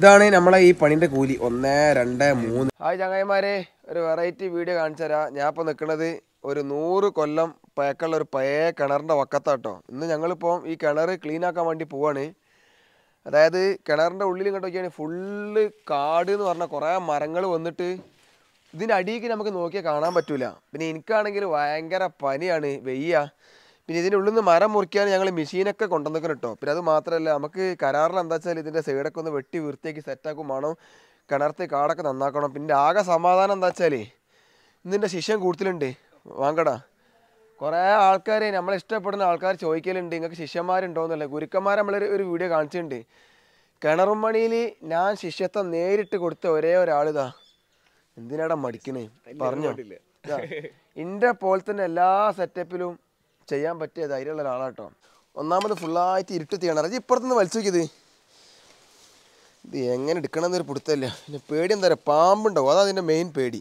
ഇതാണ് നമ്മളെ ഈ പണിന്റെ കൂലി ഒന്ന് രണ്ട് മൂന്ന് ഹായ് ചങ്ങായിമാരെ ഒരു വെറൈറ്റി വീഡിയോ കാണിച്ചു തരാം ഞാൻ ഇപ്പോൾ നിൽക്കുന്നത് ഒരു നൂറ് കൊല്ലം പഴക്കമുള്ള ഒരു പഴയ കിണറിന്റെ വക്കത്താട്ടോ ഇന്ന് ഞങ്ങളിപ്പോൾ ഈ കിണർ ക്ലീൻ ആക്കാൻ വേണ്ടി പോവാണ് അതായത് കിണറിന്റെ ഉള്ളിൽ ഇങ്ങോട്ട് നോക്കിയാണ് ഫുള്ള് കാട് എന്ന് പറഞ്ഞാൽ കുറേ മരങ്ങൾ വന്നിട്ട് ഇതിൻ്റെ അടിയിലേക്ക് നമുക്ക് നോക്കിയാൽ കാണാൻ പറ്റൂല പിന്നെ എനിക്കാണെങ്കിൽ ഭയങ്കര പനിയാണ് വെയ്യ പിന്നെ ഇതിൻ്റെ ഉള്ളിൽ നിന്ന് മരം മുറിക്കാൻ ഞങ്ങൾ മെഷീനൊക്കെ കൊണ്ടുവന്നിക്കണം കേട്ടോ പിന്നെ അത് മാത്രമല്ല നമുക്ക് കരാറിൽ എന്താ വെച്ചാൽ ഇതിൻ്റെ സൈഡൊക്കെ ഒന്ന് വെട്ടി വൃത്തിയാക്കി സെറ്റാക്കും വേണം കിണർത്ത് കാടൊക്കെ നന്നാക്കണം പിന്നെ ആകെ സമാധാനം എന്താ വെച്ചാൽ ഇതിൻ്റെ ശിഷ്യം കൂടുതലുണ്ട് വാങ്ങടാ കുറേ ആൾക്കാർ നമ്മളെ ഇഷ്ടപ്പെടുന്ന ആൾക്കാർ ചോദിക്കലുണ്ട് നിങ്ങൾക്ക് ശിഷ്യന്മാരുണ്ടോയെന്നല്ല ഗുരുക്കന്മാരെ നമ്മളൊരു ഒരു വീഡിയോ കാണിച്ചിട്ടുണ്ട് കിണറും മണിയിൽ ഞാൻ ശിഷ്യത്വം നേരിട്ട് കൊടുത്ത ഒരേ ഒരാളിതാ എന്തിനാടാ മടിക്കണേ പറഞ്ഞോ ഇതാ, ഇന്റെ പോലെ തന്നെ എല്ലാ സെറ്റപ്പിലും ചെയ്യാൻ പറ്റിയ ധൈര്യമുള്ള ഒരാളാട്ടോ ഒന്നാമത് ഫുള്ളായിട്ട് ഇരുട്ടത്തി കിണർ ഇത് ഇപ്പുറത്തുനിന്ന് വലിച്ചു നോക്കിയത് ഇത് എങ്ങനെ എടുക്കണം എന്നൊരു പിടുത്തല്ല പിന്നെ പേടി എന്താ പറയുക പാമ്പുണ്ടാവും അതാ അതിൻ്റെ മെയിൻ പേടി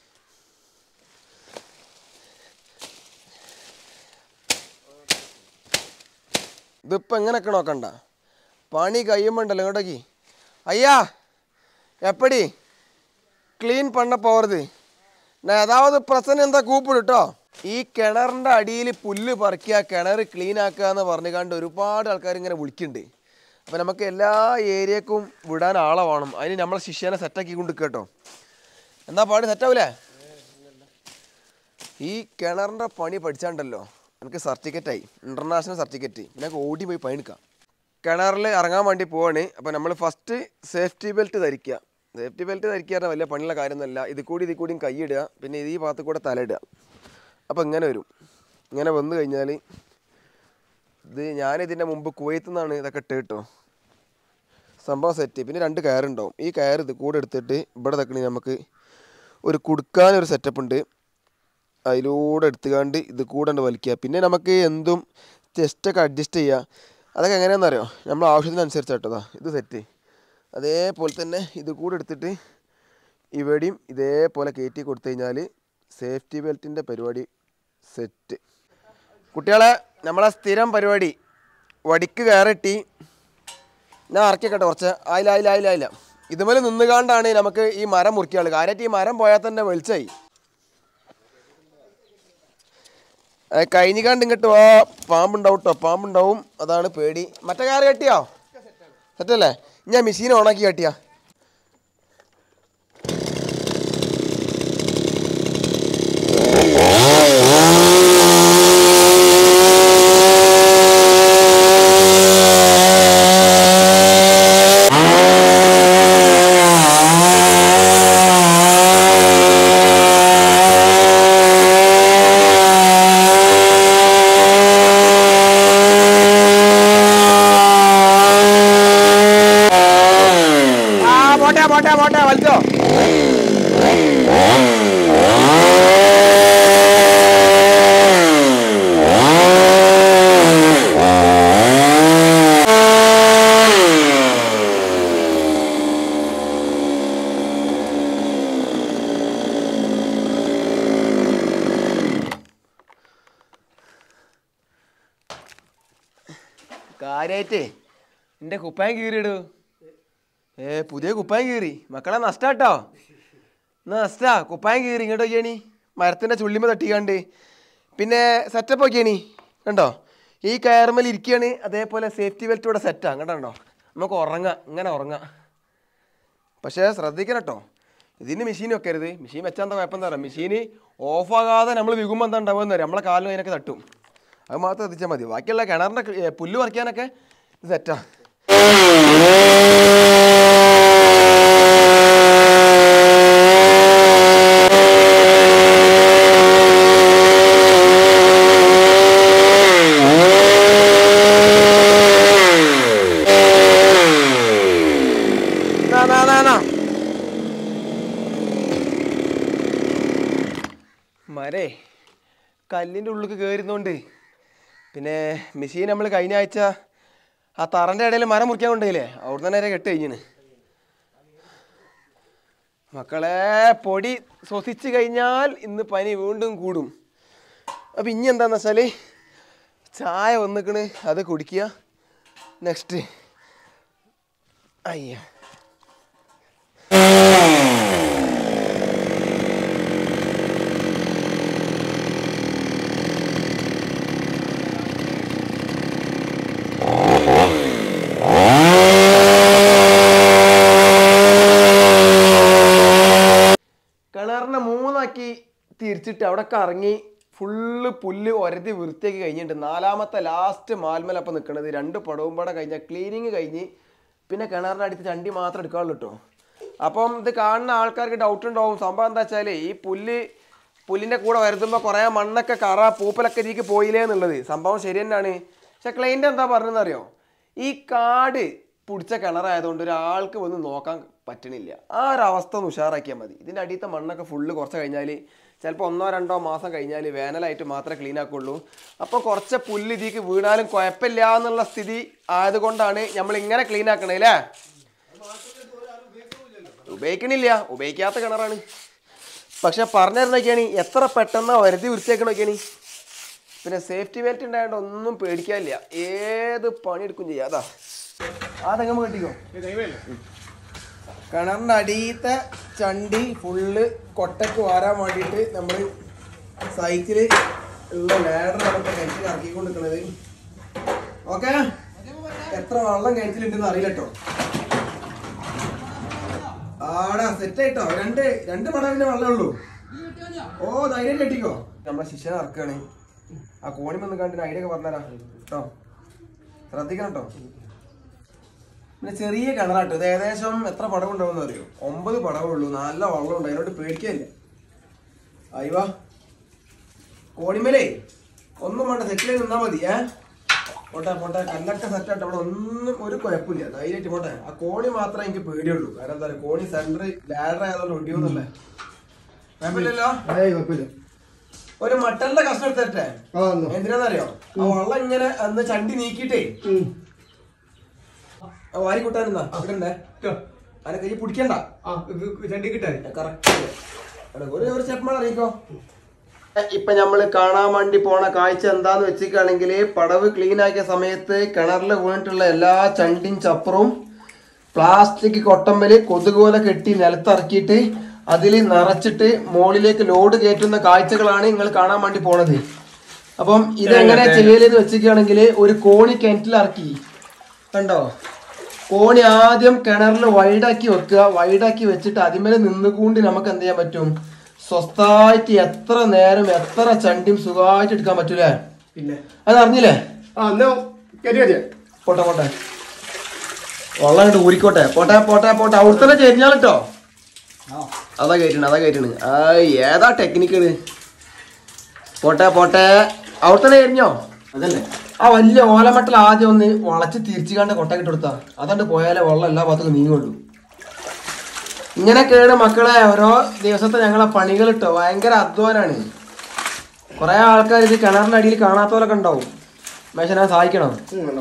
ഇതിപ്പോൾ എങ്ങനെയൊക്കെ നോക്കണ്ട പണി കഴിയുമ്പോണ്ടല്ലോ ഇങ്ങോട്ടേക്ക് അയ്യാ എപ്പടി ക്ലീൻ பண்ண പോകരുത് ഞാൻ ഏതാവത് പ്രശ്നം എന്താ കൂപ്പിടുട്ടോ ഈ കിണറിൻ്റെ അടിയിൽ പുല്ല് പറിക്കുക കിണർ ക്ലീൻ ആക്കുക എന്ന് പറഞ്ഞു കണ്ട് ഒരുപാട് ആൾക്കാർ ഇങ്ങനെ വിളിക്കുന്നുണ്ട് അപ്പം നമുക്ക് എല്ലാ ഏരിയക്കും വിടാൻ ആളെ വേണം അതിന് നമ്മളെ ശിഷ്യനെ സെറ്റാക്കി കൊണ്ട് കേട്ടോ എന്താ പാട് സെറ്റാവൂലേ ഈ കിണറിൻ്റെ പണി പഠിച്ചാണ്ടല്ലോ എനിക്ക് സർട്ടിഫിക്കറ്റായി ഇൻ്റർനാഷണൽ സർട്ടിഫിക്കറ്റ് പിന്നെ എനിക്ക് ഓടി പോയി പണിയെടുക്കാം കിണറിൽ ഇറങ്ങാൻ വേണ്ടി പോവാണ് അപ്പോൾ നമ്മൾ ഫസ്റ്റ് സേഫ്റ്റി ബെൽറ്റ് ധരിക്കുക സേഫ്റ്റി ബെൽറ്റ് ധരിക്കുക പറഞ്ഞാൽ വലിയ പണിയുള്ള കാര്യമൊന്നുമല്ല ഇത് കൂടി ഇത് കൂടിയും കൈയിടുക പിന്നെ ഇത് ഈ ഭാഗത്ത് കൂടെ തലയിടുക അപ്പോൾ ഇങ്ങനെ വരും ഇങ്ങനെ വന്നു കഴിഞ്ഞാൽ ഇത് ഞാനിതിൻ്റെ മുമ്പ് കുവൈത്തിൽ നിന്നാണ് ഇതൊക്കെ ഇട്ട് കേട്ടോ സംഭവം സെറ്റ് പിന്നെ രണ്ട് കയറുണ്ടാവും ഈ കയർ ഇത് കൂടെ എടുത്തിട്ട് ഇവിടെ തക്കണി നമുക്ക് ഒരു കുടുക്കാനൊരു സെറ്റപ്പ് ഉണ്ട് അതിലൂടെ എടുത്തുകാണ്ട് ഇത് കൂടെ ഉണ്ട് വലിക്കുക പിന്നെ നമുക്ക് എന്തും ചെസ്റ്റൊക്കെ അഡ്ജസ്റ്റ് ചെയ്യുക അതൊക്കെ എങ്ങനെയാണെന്ന് അറിയോ നമ്മൾ ആവശ്യത്തിനനുസരിച്ച് കേട്ടതാ ഇത് സെറ്റ് അതേപോലെ തന്നെ ഇത് കൂടെ എടുത്തിട്ട് ഇവിടെയും ഇതേപോലെ കയറ്റി കൊടുത്തു കഴിഞ്ഞാൽ സേഫ്റ്റി ബെൽറ്റിൻ്റെ പരിപാടി സെറ്റ് കുട്ടികളെ നമ്മളെ സ്ഥിരം പരിപാടി വടിക്ക് കയറിട്ടി ഞാൻ ഇറക്കിക്കട്ടെ കുറച്ച് ആയില്ല ആയില്ല ആയില്ല ആയില്ല ഇതുപോലെ നിന്നുകാണ്ടാണ് നമുക്ക് ഈ മരം മുറിക്കാനുള്ളത് കാര്യമായിട്ട് ഈ മരം പോയാൽ തന്നെ വെളിച്ചായി അത് കഴിഞ്ഞിക്കാണ്ട് ഇങ്ങോട്ട് വാ പാമ്പുണ്ടാവും കേട്ടോ പാമ്പുണ്ടാവും അതാണ് പേടി മറ്റേ കാറ് കെട്ടിയോ സെറ്റല്ലേ ഞാൻ മെഷീൻ ഓണാക്കി കെട്ടിയാ ആ പോട്ടെ പോട്ടെ പോട്ടെ വലിച്ചോ കാര്യായിട്ടേ എൻ്റെ കുപ്പായം കീറിയിടൂ ഏ പുതിയ കുപ്പായം കീറി മക്കളെ നഷ്ടാട്ടോ നഷ്ടാ കുപ്പായം കീറി ഇങ്ങോട്ട് നോക്കിയാണി മരത്തിൻ്റെ ചുള്ളിമ തട്ടിക്കാണ്ട് പിന്നെ സെറ്റപ്പ് നോക്കിയാണി കണ്ടോ ഈ കയറുമ്മൽ ഇരിക്കുകയാണ് അതേപോലെ സേഫ്റ്റി ബെൽറ്റ് ഇവിടെ സെറ്റാ കണ്ടോ നമുക്ക് ഉറങ്ങാം ഇങ്ങനെ ഉറങ്ങാം പക്ഷേ ശ്രദ്ധിക്കണം കേട്ടോ ഇതിന് മെഷീൻ വെക്കരുത് മെഷീൻ വെച്ചാൽ എന്താ കുഴപ്പം എന്താ പറയുക മെഷീൻ ഓഫാകാതെ നമ്മൾ വികുമ്പോൾ എന്താ ഉണ്ടാവുമെന്ന് അറിയാം നമ്മളെ കാലിലും അതിനൊക്കെ തട്ടും അത് മാത്രം ശ്രദ്ധിച്ചാൽ മതി ബാക്കിയുള്ള കിണറിൻ്റെ ക- പുല്ല് പറിക്കാനൊക്കെ ഇത് സെറ്റാ നാ, നാ, നാ, നാ. മരേ കല്ലിൻ്റെ ഉള്ളിൽ കയറുന്നോണ്ട് പിന്നെ മെഷീൻ നമ്മൾ കഴിഞ്ഞ ആഴ്ച ആ തറൻ്റെ ഇടയിൽ മരം മുറിക്കാൻ കൊണ്ടുപോയില്ലേ അവിടെ തന്നെ കെട്ട് കഴിഞ്ഞിന് മക്കളെ പൊടി ശ്വസിച്ച് കഴിഞ്ഞാൽ ഇന്ന് പനി വീണ്ടും കൂടും അപ്പം ഇനി എന്താന്ന് വെച്ചാൽ ചായ വന്നിക്കണ് അത് കുടിക്കുക നെക്സ്റ്റ് അയ്യ കിണറിനെ മൂന്നാക്കി തിരിച്ചിട്ട് അവിടെ കറങ്ങി ഫുള്ള് പുല്ല് ഒരതി വൃത്തിയാക്കി കഴിഞ്ഞിട്ടുണ്ട് നാലാമത്തെ ലാസ്റ്റ് മാൽമലപ്പം നിൽക്കുന്നത് രണ്ട് പടവും പടം കഴിഞ്ഞാൽ ക്ലീനിങ് കഴിഞ്ഞ് പിന്നെ കിണറിൻ്റെ അടുത്ത് ചണ്ടി മാത്രം എടുക്കാറുള്ളൂ കേട്ടോ അപ്പം ഇത് കാണുന്ന ആൾക്കാർക്ക് ഡൗട്ട് ഉണ്ടാവും സംഭവം എന്താ വെച്ചാൽ ഈ പുല്ല് പുല്ലിൻ്റെ കൂടെ വരുത്തുമ്പോൾ കുറേ മണ്ണൊക്കെ കറ പൂപ്പലൊക്കെ ഇതിക്ക് പോയില്ലേ എന്നുള്ളത് സംഭവം ശരി തന്നെയാണ് പക്ഷെ ക്ലൈൻറ്റ് എന്താ പറഞ്ഞതെന്നറിയോ ഈ കാട് പിടിച്ച കിണറായതുകൊണ്ട് ഒരാൾക്ക് വന്ന് നോക്കാൻ പറ്റണില്ല ആ ഒരു അവസ്ഥ ഒന്ന് ഉഷാറാക്കിയാൽ മതി ഇതിൻ്റെ അടിയത്തെ മണ്ണൊക്കെ ഫുള്ള് കുറച്ച് കഴിഞ്ഞാൽ ചിലപ്പോൾ ഒന്നോ രണ്ടോ മാസം കഴിഞ്ഞാൽ വേനലായിട്ട് മാത്രമേ ക്ലീൻ ആക്കുള്ളൂ അപ്പോൾ കുറച്ച് പുല്ല് ഇതിക്ക് വീണാലും കുഴപ്പമില്ല എന്നുള്ള സ്ഥിതി ആയതുകൊണ്ടാണ് നമ്മൾ ഇങ്ങനെ ക്ലീൻ ആക്കണേ അല്ലേ ഉപയോഗിക്കണില്ല ഉപയോഗിക്കാത്ത കിണറാണ് പക്ഷെ പറഞ്ഞിരുന്നൊക്കെയാണ് എത്ര പെട്ടെന്ന് വരുതി വൃത്തിയാക്കണൊക്കെയാണ് പിന്നെ സേഫ്റ്റി ബെൽറ്റ് ഉണ്ടായതുകൊണ്ട് ഒന്നും പേടിക്കാനില്ല ഏത് പണിയെടുക്കും ചെയ്യാം അതാ ആ തെങ്ങ് കെട്ടിക്കോ കിണറിൻ്റെ അടിയത്തെ ചണ്ടി ഫുള്ള് കൊട്ടയ്ക്ക് വാരാൻ വേണ്ടിയിട്ട് നമ്മൾ സൈക്കിൾ ഉള്ള ലാഡറാണ് ഇപ്പോൾ കിണറ്റിൽ ഇറക്കിക്കൊണ്ട് നിൽക്കുന്നത് ഓക്കെ എത്ര വെള്ളം കിണറ്റിലുണ്ടെന്ന് അറിയില്ല കേട്ടോ ആടാ സെറ്റ് ആയിട്ടോ രണ്ട് രണ്ട് പടവിന്റെ വെള്ളമേ ഉള്ളൂ ഓ ധൈര്യം കെട്ടിക്കോ നമ്മളെ ശിഷ്യനെ ഇറക്കാണ് ആ കോണി വന്ന് കണ്ടിട്ട് ഐഡിയ ഒക്കെ പറഞ്ഞുതരാം കേട്ടോ ശ്രദ്ധിക്കണം കേട്ടോ പിന്നെ ചെറിയ കിണറാട്ടോ ഇത് ഏകദേശം എത്ര പടവ് ഉണ്ടാവുമെന്ന് അറിയോ ഒമ്പത് പടവേ ഉള്ളൂ നല്ല വെള്ളം ഉണ്ട് അതിനോട് പേടിക്കാനില്ല അയ്യവാ കോണിമേലേ ഒന്നും വേണ്ട സെറ്റിൽ നിന്നാ മതി ഏ പോട്ടെ പോട്ടെ കല്ലൊക്കെ സെറ്റ് ആയിട്ട് അവിടെ ഒന്നും ഒരു കുഴപ്പമില്ല ധൈര്യമായിട്ട് പോട്ടെ ആ കോണി മാത്രമേ എനിക്ക് പേടിയുള്ളൂ കാരണം എന്താ പറയുക കോണി സെന്റർ ലാഡർ ആയതുകൊണ്ട് ഒടിയോന്നല്ലേ കുഴപ്പമില്ലല്ലോ ഏയ് കുഴപ്പമില്ല ഒരു മട്ടന്റെ കഷ്ണം എടുത്തേ ആ എന്നാ. എന്തിനാന്നറിയോ ആ വെള്ളം ഇങ്ങനെ അന്ന് ചണ്ടി നീക്കിയിട്ടേ ഉം. ആ വാരി കൂട്ടാനെന്നാ അവിടെ ഉണ്ടേ അതിനെ കൈ പിടിക്കണ്ട ആ ഇത് ചണ്ടി കിട്ടാൻ കറക്റ്റ് ഒരു ഒരു സ്റ്റെപ്പ് അറിയിക്കോ ഇപ്പൊ നമ്മള് കാണാൻ വേണ്ടി പോണ കാഴ്ച എന്താന്ന് വെച്ചിട്ടാണെങ്കിൽ പടവ് ക്ലീൻ ആക്കിയ സമയത്ത് കിണറിൽ വീണിട്ടുള്ള എല്ലാ ചണ്ടിയും ചപ്പറും പ്ലാസ്റ്റിക് കൊട്ടമ്പല് കൊതുകുപോലെ കെട്ടി നിലത്തിറക്കിയിട്ട് അതിൽ നിറച്ചിട്ട് മുകളിലേക്ക് ലോഡ് കയറ്റുന്ന കാഴ്ചകളാണ് നിങ്ങൾ കാണാൻ വേണ്ടി പോണത് അപ്പം ഇതെങ്ങനെ ചെയ്യലെന്ന് വെച്ചിട്ടാണെങ്കിൽ ഒരു കോണി കിണറ്റിലിറക്കി കണ്ടോ കോണി ആദ്യം കിണറിൽ വൈഡാക്കി വെക്കുക വൈഡാക്കി വെച്ചിട്ട് അതിമേലെ നിന്നുകൊണ്ട് നമുക്ക് എന്ത് ചെയ്യാൻ പറ്റും സ്വസ്ഥായിട്ട് എത്ര നേരം എത്ര ചണ്ടിയും സുഖമായിട്ട് എടുക്കാൻ പറ്റൂലേ പിന്നെ അത് അറിഞ്ഞില്ലേ ആ എന്നാ കയറ്റി കയറ്റിയാ പോട്ടെ പോട്ടെ വെള്ളം ഇങ്ങോട്ട് ഊരിക്കോട്ടെ പോട്ടെ പോട്ടെ പോട്ടെ അവിടുത്തെ ചെരിഞ്ഞാൽ കേട്ടോ അതാ കയറ്റണ് അതാ കയറ്റണ് ആ ഏതാ ടെക്നിക്ക് പോട്ടെ പോട്ടെ അവിടുത്തെ എരിഞ്ഞോ അതല്ലേ ആ വലിയ ഓലമട്ടൽ ആദ്യം ഒന്ന് വളച്ച് തിരിച്ചു കണ്ട് കൊട്ടക്കിട്ട് കൊടുത്താ അതുകൊണ്ട് പോയാലേ വെള്ളം എല്ലാ ഭാഗത്തും നീങ്ങുള്ളൂ ഇങ്ങനെയൊക്കെയാണ് മക്കളെ ഓരോ ദിവസത്തെ ഞങ്ങളെ പണികൾ ഇട്ടോ ഭയങ്കര അധ്വാനാണ് കുറെ ആൾക്കാർ ഇത് കിണറിന്റെ അടിയിൽ കാണാത്തവരൊക്കെ ഉണ്ടാവും മേശനെ സഹായിക്കണം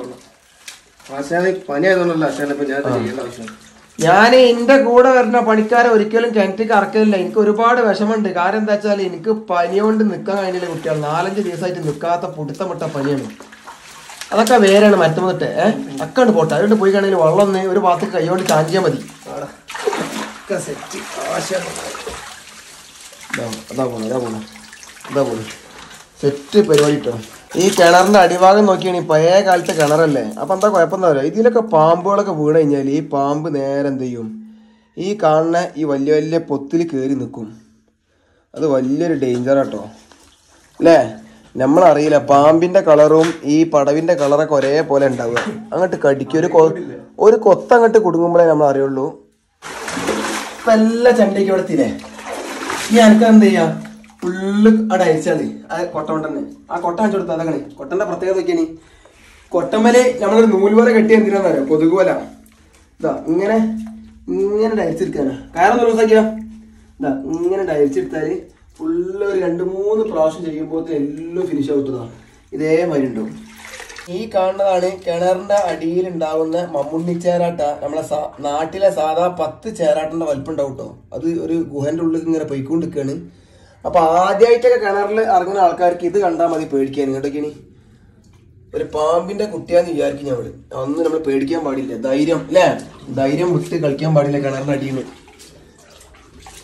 ആശാന് പനി ആയതുകൊണ്ടല്ല ആശാനെ ഇപ്പൊ ഞാൻ ചെയ്യേണ്ട ആവശ്യം ഞാൻ എന്റെ കൂടെ വരുന്ന പണിക്കാരെ ഒരിക്കലും കിണറ്റിക്ക് ഇറക്കലില്ല എനിക്ക് ഒരുപാട് വിഷമമുണ്ട് കാരണം എന്താ വെച്ചാൽ എനിക്ക് പനി കൊണ്ട് നിൽക്കാൻ കഴിഞ്ഞില്ല കുട്ടികൾ നാലഞ്ച് ദിവസമായിട്ട് നിൽക്കാത്ത പുടുത്തം വിട്ട പനിയാണ് അതൊക്കെ വേറെയാണ് മറ്റന്നിട്ട് ഏഹ് അക്കണ്ട് പോട്ടെ അതുകൊണ്ട് പോയി കഴിഞ്ഞാൽ വെള്ളം ഒന്ന് ഒരു ഭാഗത്ത് കൈകൊണ്ട് ചാഞ്ചിയാൽ മതി സെറ്റ് ആശാൻ ഇതാ അതാ പോണു അതാ പോണു അതാ പോണു സെറ്റ് പരിപാടി കേട്ടോ ഈ കിണറിന്റെ അടിഭാഗം നോക്കിയാണ് പഴയ കാലത്തെ കിണറല്ലേ അപ്പൊ എന്താ കുഴപ്പം എന്താ പറയുക ഇതിലൊക്കെ പാമ്പുകളൊക്കെ വീണ് കഴിഞ്ഞാൽ ഈ പാമ്പ് നേരെ എന്ത് ചെയ്യും ഈ കാണുന്ന ഈ വലിയ വലിയ പൊത്തിൽ കയറി നിൽക്കും അത് വലിയൊരു ഡേഞ്ചർ കേട്ടോ അല്ലേ നമ്മളറിയില്ല പാമ്പിന്റെ കളറും ഈ പടവിന്റെ കളറൊക്കെ ഒരേപോലെ ഉണ്ടാവുക അങ്ങോട്ട് കടിക്കും ഒരു കൊ- ഒരു കൊത്ത അങ്ങോട്ട് കുടുങ്ങുമ്പോഴേ നമ്മൾ അറിയുള്ളൂ ഇപ്പൊ എല്ലാ ചണ്ടയ്ക്ക് ഇവിടെ എത്തിയില്ലേ ഈ എനിക്ക് എന്ത് ചെയ്യാ ഫുള്ള് അവിടെ അയച്ചാൽ ആ കൊട്ട കൊണ്ടന്നെ ആ കൊട്ട അയച്ചു കൊടുത്താൽ അതാണ് കൊട്ടന്റെ പ്രത്യേകത നോക്കിയാണ് കൊട്ടമ്മല് നമ്മളൊരു നൂല് പോലെ കെട്ടി എന്തിനാന്നറിയോ കൊതുക് പോലെ ഇതാ ഇങ്ങനെ ഇങ്ങനെ അയച്ചെടുക്കാണ് കാരണം ഒരു ദിവസം ഇതാ ഇങ്ങനെ അയച്ചെടുത്താല് ഫുള്ള് ഒരു രണ്ട് മൂന്ന് പ്രാവശ്യം ചെയ്യുമ്പോൾ എല്ലാം ഫിനിഷ് ഔട്ടതാണ് ഇതേമാതിരി ഉണ്ടാവും ഈ കാണുന്നതാണ് കിണറിന്റെ അടിയിൽ ഉണ്ടാവുന്ന മമ്മുണ്ണി ചേരാട്ട നമ്മളെ സാ- നാട്ടിലെ സാധാ പത്ത് ചേരാട്ടിന്റെ വലിപ്പം ഉണ്ടാവും കേട്ടോ അത് ഒരു ഗുഹന്റെ ഉള്ളിൽ ഇങ്ങനെ പോയിക്കൊണ്ടിരിക്കുകയാണ് അപ്പൊ ആദ്യമായിട്ടൊക്കെ കിണറിൽ ഇറങ്ങുന്ന ആൾക്കാർക്ക് ഇത് കണ്ടാൽ മതി പേടിക്കാൻ ഇങ്ങോട്ടൊക്കെയാണ് ഒരു പാമ്പിന്റെ കുട്ടിയാന്ന് വിചാരിക്കും ഞമ്മള് ഒന്നും നമ്മൾ പേടിക്കാൻ പാടില്ല ധൈര്യം അല്ലേ ധൈര്യം വിട്ട് കളിക്കാൻ പാടില്ല കിണറിന്റെ അടിയിൽ നിന്ന്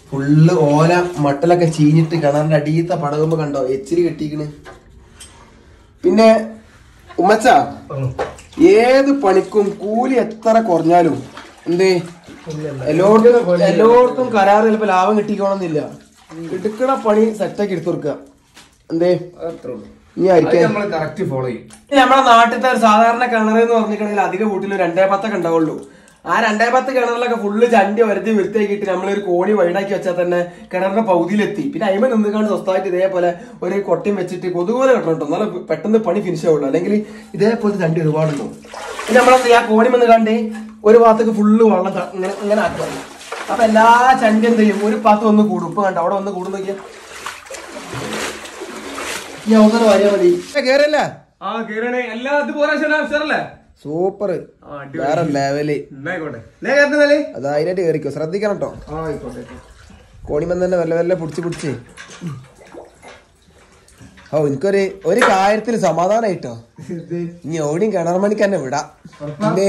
ഫുള്ള് ഓല മട്ടലൊക്കെ ചീഞ്ഞിട്ട് കിണറിന്റെ അടിയത്തെ പടകുമ്പോ കണ്ടോ എച്ചിരി കെട്ടിക്കണ് പിന്നെ ഉമ്മച്ച ഏത് പണിക്കും കൂലി എത്ര കുറഞ്ഞാലും എന്തേ എല്ലായിടത്തും എല്ലായിടത്തും കരാറ് ചിലപ്പോ ലാഭം കിട്ടിക്കോണമെന്നില്ല എടുക്കണ പണി സെറ്റാക്കി എടുത്തു കൊടുക്കുക എന്തേ ഇനി ആയിരിക്കും നമ്മൾ കറക്റ്റ് ഫോളോ ചെയ്യും നമ്മുടെ നാട്ടിലത്തെ ഒരു സാധാരണ കിണർ എന്ന് പറഞ്ഞിട്ടുണ്ടെങ്കിൽ അധിക വീട്ടിൽ രണ്ടേ പത്തൊക്കെ ഉണ്ടാവുള്ളൂ ആ രണ്ടേ പത്ത് കിണറിലൊക്കെ ഫുള്ള് ചണ്ടി വരുത്തി വൃത്തിയാക്കിയിട്ട് നമ്മളൊരു കോണി വൈഡാക്കി വെച്ചാൽ തന്നെ കിണറിന്റെ പകുതിയിലെത്തി പിന്നെ അയിമ നിന്നുകൊണ്ട് സ്വസ്ഥമായിട്ട് ഇതേപോലെ ഒരു കൊട്ടിയും വെച്ചിട്ട് കൊതുപോലെ കെട്ടണം കേട്ടോ എന്നാലും പെട്ടെന്ന് പണി ഫിനിഷ് ആവുള്ളൂ അല്ലെങ്കിൽ ഇതേപോലത്തെ ചണ്ടി ഒരുപാടുണ്ടോ പിന്നെ നമ്മളെന്ത് ആ കോണി വന്ന് കണ്ട് ഒരു ഭാഗത്തേക്ക് ഫുള്ള് വെള്ളം ത- ഇങ്ങനെ ഇങ്ങനെ ആക്കുക അപ്പൊ എല്ലാ ചണ്ടി എന്ത് ചെയ്യും ഒരു ഭാഗത്ത് വന്ന് കൂടും ഇപ്പൊ കണ്ടോ അവിടെ വന്ന് കൂടും നോക്കിയാ ഞാൻ ഒന്നര വാരിയാ മതി കേറല്ലേ ആ കേറണേ എല്ലാ ഇത് പോരാ ഉഷാറല്ലേ സൂപ്പർ വേറെ ലെവല് എന്നായിക്കോട്ടെ ഞാൻ കേട്ടുന്നാലേ അത് അതിനായിട്ട് കയറിക്കോ ശ്രദ്ധിക്കണം കേട്ടോ ആ ആയിക്കോട്ടെ കോണിമൻ തന്നെ വല്ല വല്ല പിടിച്ച് പിടിച്ച് ഓ എനിക്കൊരു ഒരു കാര്യത്തിൽ സമാധാനായിട്ടോ ഇനി ഓടിയും കിണർ മണിക്ക് തന്നെ വിടാം പിന്നെ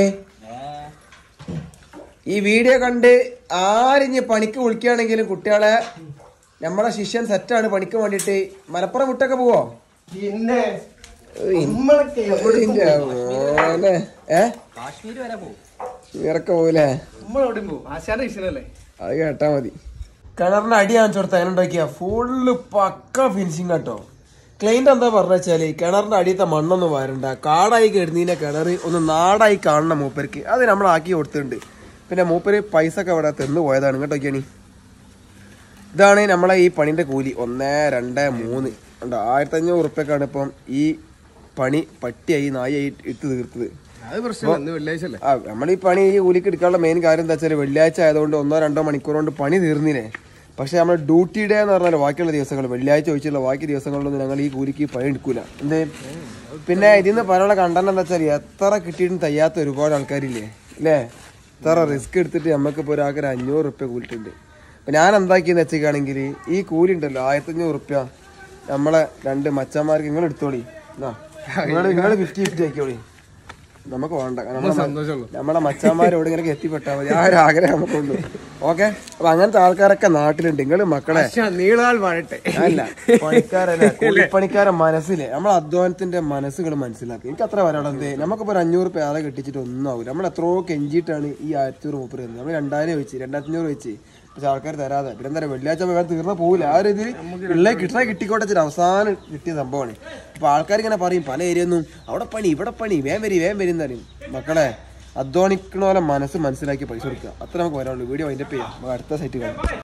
ഈ വീഡിയോ കണ്ട് ആരിഞ്ഞ് പണിക്ക് വിളിക്കുകയാണെങ്കിലും കുട്ടികളെ നമ്മളെ ശിഷ്യൻ സെറ്റാണ് പണിക്ക് വേണ്ടിയിട്ട് മലപ്പുറം വിട്ടൊക്കെ പോവോ പിന്നെ ഏയ്, നമ്മളൊക്കെ ഇന്റെ മോനെ. ഏ ഇറക്ക പോകൂലേ നമ്മളെവിടെയും പോകും ആശാന്റെ ഇഷ്ടമല്ലേ അത് കേട്ടാ മതി കിണറിന്റെ അടി കാണിച്ചു കൊടുത്ത അങ്ങനെ ഉണ്ടാക്കിയ ഫുള്ള് പക്ക ഫിനിഷിങ് കേട്ടോ ക്ലൈന്റ് എന്താ പറഞ്ഞ വെച്ചാല് കിണറിന്റെ അടിയത്തെ മണ്ണൊന്നും വരണ്ട കാടായി കിടന്നീനെ കിണറ് ഒന്ന് നാടായി കാണണം മൂപ്പർക്ക് അത് നമ്മൾ ആക്കി കൊടുത്തിട്ടുണ്ട് പിന്നെ മൂപ്പര് പൈസ ഒക്കെ ഇവിടെ തിന്നു പോയതാണ് കേട്ടോ നോക്കിയാണി ഇതാണ് നമ്മളെ ഈ പണിന്റെ കൂലി ഒന്ന് രണ്ട് മൂന്ന് ഉണ്ടോ ആയിരത്തി അഞ്ഞൂറ് ഉറുപ്പ്യക്കാണ് ഇപ്പം ഈ പണി പട്ടിയായി നായായി ഇട്ട് തീർത്തത് അത് പ്രശ്നം ഇന്ന് വെള്ളിയാഴ്ച അല്ലേ ആ നമ്മൾ ഈ പണി ഈ കൂലിക്ക് എടുക്കാനുള്ള മെയിൻ കാര്യം എന്താ വെച്ചാൽ വെള്ളിയാഴ്ച ആയതുകൊണ്ട് ഒന്നോ രണ്ടോ മണിക്കൂർ കൊണ്ട് പണി തീർന്നില്ലേ പക്ഷെ നമ്മൾ ഡ്യൂട്ടി ഡേ എന്ന് പറഞ്ഞാൽ ബാക്കിയുള്ള ദിവസങ്ങൾ വെള്ളിയാഴ്ച ഒഴിച്ചുള്ള ബാക്കി ദിവസങ്ങളിലൊന്നും ഞങ്ങൾ ഈ കൂലിക്ക് പണി എടുക്കൂല എന്തേ പിന്നെ ഇതിന്ന് പറയാനുള്ള കണ്ടന്റ് എന്താ വെച്ചാൽ എത്ര കിട്ടിയിട്ടും തയ്യാത്ത ഒരുപാട് ആൾക്കാരില്ലേ അല്ലേ എത്ര റിസ്ക് എടുത്തിട്ട് നമുക്കിപ്പോൾ ഒരാൾക്ക് ഒരു അഞ്ഞൂറ് റുപ്യ കൂലിട്ടുണ്ട് അപ്പൊ ഞാൻ എന്താക്കിയെന്ന് വെച്ചിട്ടാണെങ്കിൽ ഈ കൂലി ഉണ്ടല്ലോ ആയിരത്തി അഞ്ഞൂറ് റുപ്യ നമ്മളെ രണ്ട് മച്ചന്മാർക്ക് നിങ്ങൾ എടുത്തോളി നിങ്ങൾ നിങ്ങൾ ഫിഫ്റ്റി ഫിഫ്റ്റി ആക്കിയോളി നമുക്ക് വേണ്ട നമ്മളെ മ- സന്തോഷമുള്ളൂ നമ്മളെ മച്ചാന്മാരോട് ഇങ്ങനെ എത്തിപ്പെട്ടാൽ മതി ആ ഒരു ആഗ്രഹം നമുക്കുള്ളൂ ഓക്കെ അപ്പൊ അങ്ങനത്തെ ആൾക്കാരൊക്കെ നാട്ടിലുണ്ട് നിങ്ങൾ മക്കളെ നീളാൽ വാഴട്ടെ അല്ല പണിക്കാരല്ല കൂലിപ്പണിക്കാരെ മനസ്സിലെ നമ്മളെ അധ്വാനത്തിന്റെ മനസ്സുകൾ മനസ്സിലാക്കി എനിക്ക് അത്ര വരാണ് എന്തേ നമുക്കിപ്പോ ഒരു അഞ്ഞൂറ് രൂപ ആളെ കെട്ടിച്ചിട്ട് ഒന്നും ആവില്ല നമ്മൾ എത്രയോ കെഞ്ചിയിട്ടാണ് ഈ ആയിരത്തി മുപ്പത് തന്നത് നമ്മൾ രണ്ടായിരം വെച്ച് രണ്ടായിരത്തി അഞ്ഞൂറ് വെച്ച് പക്ഷെ ആൾക്കാർ തരാതെ പിന്നെ എന്താ പറയുക വെള്ളിയാഴ്ച വേറെ തീർന്ന പോകില്ല ആ ഒരു ഇതിൽ പിള്ളേ കിട്ടണ കിട്ടിക്കോട്ടെ വെച്ചിട്ട് അവസാനം കിട്ടിയ സംഭവമാണ് അപ്പൊ ആൾക്കാർ ഇങ്ങനെ പറയും പല ഏരിയൊന്നും അവിടെ പണി ഇവിടെ പണി വേം വരി വേം വരി എന്ന് പറയും മക്കളെ അധ്വാനിക്കണ പോലെ മനസ്സ് മനസ്സിലാക്കി പൈസ കൊടുക്കുക അത്ര നമുക്ക് വരാനുള്ളൂ വീഡിയോ അതിന്റെ ചെയ്യാം നമുക്ക് അടുത്ത സൈറ്റ് കാണാം